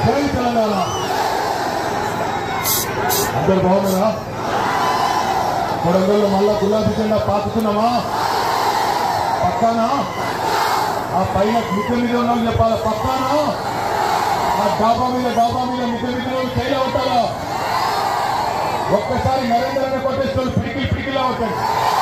జై తెలంగాణ అందరు బాగున్నారా కొడంగల్లో మళ్ళా గులాబీ జెండా పాతుతున్నామా పక్కానా ఆ పైన మిద్దె మీద ఉన్న వాళ్ళు చెప్పాలా పక్కానా ఆ డాబా మీద డాబా మీద మిద్దె మీద వాళ్ళు చైలా ఉంటారా ఒక్కసారి నరేంద్ర అన్న కొట్టేసిన పిడికిలు పిడికిలా ఉంటాయి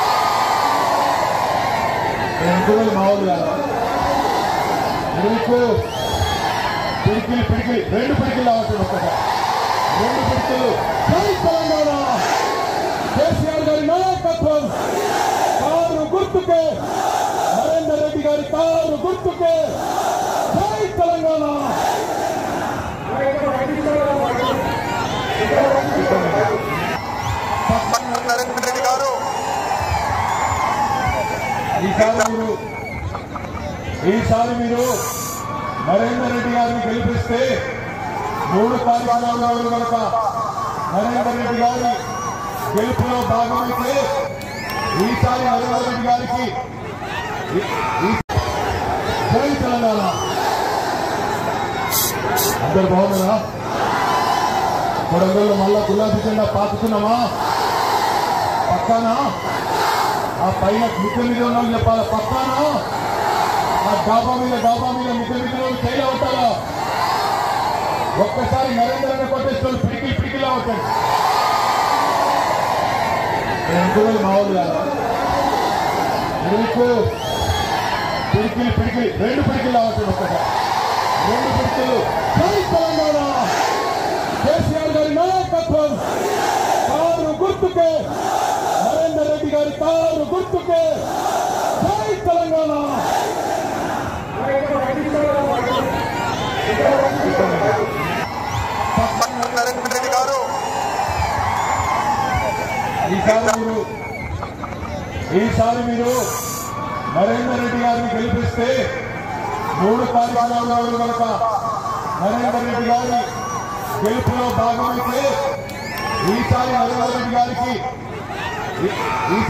ఎందుకు మా వాళ్ళు కాదు ఎందుకు పిడికిలు పిడికిలి రెండు పిడికిలు అవుతుంది ఒక్కసారి రెండు పిడికిలు జై తెలంగాణ కేసీఆర్ గారి నాయకత్వం కారు గుర్తుకే నరేందర్ రెడ్డి గారి కారు గుర్తుకే జై తెలంగాణ నరేంద్ర రెడ్డి గారు ఈసారి మీరు ఈసారి మీరు నరేందర్ రెడ్డి గారిని గెలిపిస్తే మూడు కార్యక్రమాలు కనుక నరేందర్ రెడ్డి గారి గెలుపులో భాగమైతే ఈసారి నరేందర్ రెడ్డి గారికి ఈ- ఈ- జై తెలంగాణ అందరు బాగున్నారా కొడంగల్లో మళ్ళా గులాబీ జెండా పాతుతున్నామా పక్కానా ఆ పైన మిద్దె మీద ఉన్న వాళ్ళు చెప్పాలా పక్కానా ఆ డాబా మీద డాబా మీద మిద్దె మీద వాళ్ళు చైలా ఉంటారా ఒక్కసారి నరేంద్ర అన్న కొట్టేసిన పిడికిలు పిడికిలా ఉంటాయి ఎందుకు మా వాళ్ళు కాదు ఎందుకు పిడికిలు పిడికిలి రెండు పిడికిలు అవుతుంది ఒక్కసారి రెండు పిడికిలు జై తెలంగాణ కేసీఆర్ గారి నాయకత్వం కారు గుర్తుకే నరేందర్ రెడ్డి గారి కారు గుర్తుకే జై తెలంగాణ నరేంద్ర రెడ్డి గారు ఈసారి మీరు ఈసారి మీరు నరేందర్ రెడ్డి గారిని గెలిపిస్తే మూడు కార్యక్రమాలు కనుక నరేందర్ రెడ్డి గారి గెలుపులో భాగమైతే ఈసారి నరేందర్ రెడ్డి గారికి ఈ- ఈ